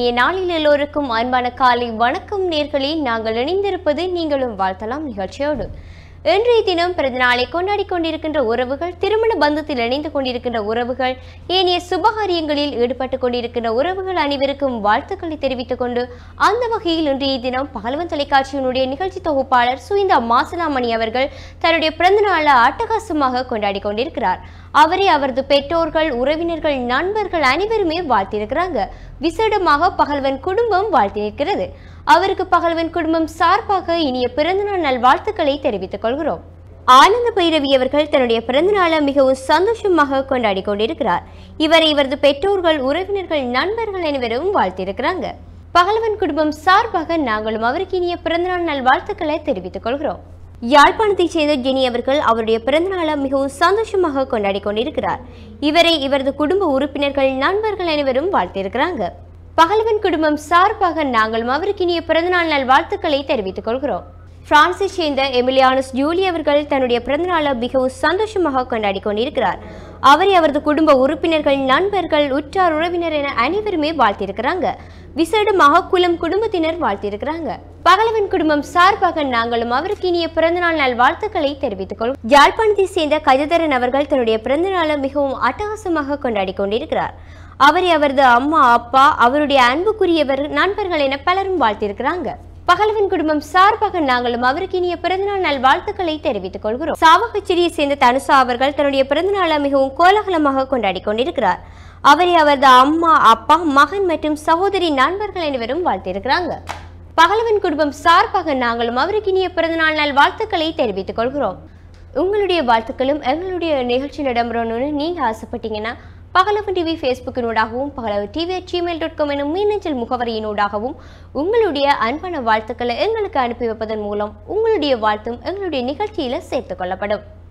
இனிய நாளில் எல்லோருக்கும் அன்பான காலை வணக்கம் நேர்களே நாங்கள் இணைந்திருப்பது நீங்களும் வாழ்த்தலாம் நிகழ்ச்சியோடு இன்றைய தினம் பிறந்தநாளை கொண்டாடி கொண்டிருக்கின்ற உறவுகள் திருமண பந்தத்தில் இணைந்து கொண்டிருக்கின்ற உறவுகள் ஏனைய சுபகாரியங்களில் ஈடுபட்டு கொண்டிருக்கின்ற உறவுகள் அனைவருக்கும் வாழ்த்துக்களை தெரிவித்துக் கொண்டு அந்த வகையில் இன்றைய தினம் பகலவன் தொலைக்காட்சியினுடைய நிகழ்ச்சி தொகுப்பாளர் சுயிந்தா மாசலாமணி அவர்கள் தன்னுடைய பிறந்தநாளை அட்டகாசமாக கொண்டாடி கொண்டிருக்கிறார் அவரை அவரது பெற்றோர்கள் உறவினர்கள் நண்பர்கள் அனைவருமே வாழ்த்தியிருக்கிறாங்க விசேடமாக பகல்வன் குடும்பம் வாழ்த்தியிருக்கிறது அவருக்கு பகல்வன் குடும்பம் சார்பாக இனிய பிறந்தநாள் நல்வாழ்த்துக்களை தெரிவித்துக் கொள்கிறோம் ஆனந்த பைரவி அவர்கள் தன்னுடைய பிறந்தநாளை மிகவும் சந்தோஷமாக கொண்டாடி கொண்டிருக்கிறார் இவரை இவரது பெற்றோர்கள் உறவினர்கள் நண்பர்கள் அனைவரும் வாழ்த்தியிருக்கிறாங்க பகலவன் குடும்பம் சார்பாக நாங்களும் அவருக்கு இனிய பிறந்தநாள் நல்வாழ்த்துக்களை தெரிவித்துக் கொள்கிறோம் யாழ்ப்பாணத்தைச் சேர்ந்த ஜெனி அவர்கள் அவருடைய பிறந்தநாளை மிகவும் சந்தோஷமாக கொண்டாடி கொண்டிருக்கிறார் இவரை இவரது குடும்ப உறுப்பினர்கள் நண்பர்கள் அனைவரும் வாழ்த்தியிருக்கிறாங்க பகலவன் குடும்பம் சார்பாக நாங்களும் அவருக்கு இனிய பிறந்தநாள் நல் வாழ்த்துக்களை தெரிவித்துக் கொள்கிறோம் பிரான்சை சேர்ந்த எமிலியானஸ் ஜூலி அவர்கள் தன்னுடைய பிறந்தநாளை மிகவும் சந்தோஷமாக கொண்டாடி கொண்டிருக்கிறார் அவரை அவரது குடும்ப உறுப்பினர்கள் நண்பர்கள் உற்றார் உறவினர் என அனைவருமே வாழ்த்தியிருக்கிறாங்க விசேடமாக குலம் குடும்பத்தினர் வாழ்த்தியிருக்கிறாங்க பகலவன் குடும்பம் சார்பாக நாங்களும் அவருக்கு இனிய பிறந்தநாள் நல் வாழ்த்துக்களை தெரிவித்துக் கொள்வோம் யாழ்ப்பாணத்தை சேர்ந்த கஜதரன் அவர்கள் தன்னுடைய பிறந்தநாளை மிகவும் அட்டகாசமாக கொண்டாடி கொண்டிருக்கிறார் அவரை அவரது அம்மா அப்பா அவருடைய அன்புக்குரியவர் நண்பர்கள் என பலரும் வாழ்த்தியிருக்கிறாங்க பகலவன் குடும்பம் சார்பாக நாங்களும் அவருக்கு இனிய பிறந்தநாள் நல் வாழ்த்துக்களை தெரிவித்துக் கொள்கிறோம் சாவகச்சேரியை சேர்ந்த தனுசா அவர்கள் தன்னுடைய பிறந்தநாளை மிகவும் கோலாகலமாக கொண்டாடி கொண்டிருக்கிறார் அவரை அவரது அம்மா அப்பா மகன் மற்றும் சகோதரி நண்பர்கள் அனைவரும் வாழ்த்தியிருக்கிறாங்க பகலவன் குடும்பம் சார்பாக நாங்களும் அவருக்கு இனிய பிறந்தநாள் நல் வாழ்த்துக்களை தெரிவித்துக் கொள்கிறோம் உங்களுடைய வாழ்த்துக்களும் எங்களுடைய நிகழ்ச்சியில் இடம்பெறணும்னு நீங்க ஆசைப்பட்டீங்கன்னா பகலவன் டிவி ஃபேஸ்புக்கினூடாகவும் Pagalavan TV at Gmail dot com எனும் மின்னஞ்சல் முகவரியினூடாகவும் உங்களுடைய அன்பான வாழ்த்துக்களை எங்களுக்கு அனுப்பி வைப்பதன் மூலம் உங்களுடைய வாழ்த்தும் எங்களுடைய நிகழ்ச்சியில சேர்த்துக் கொள்ளப்படும்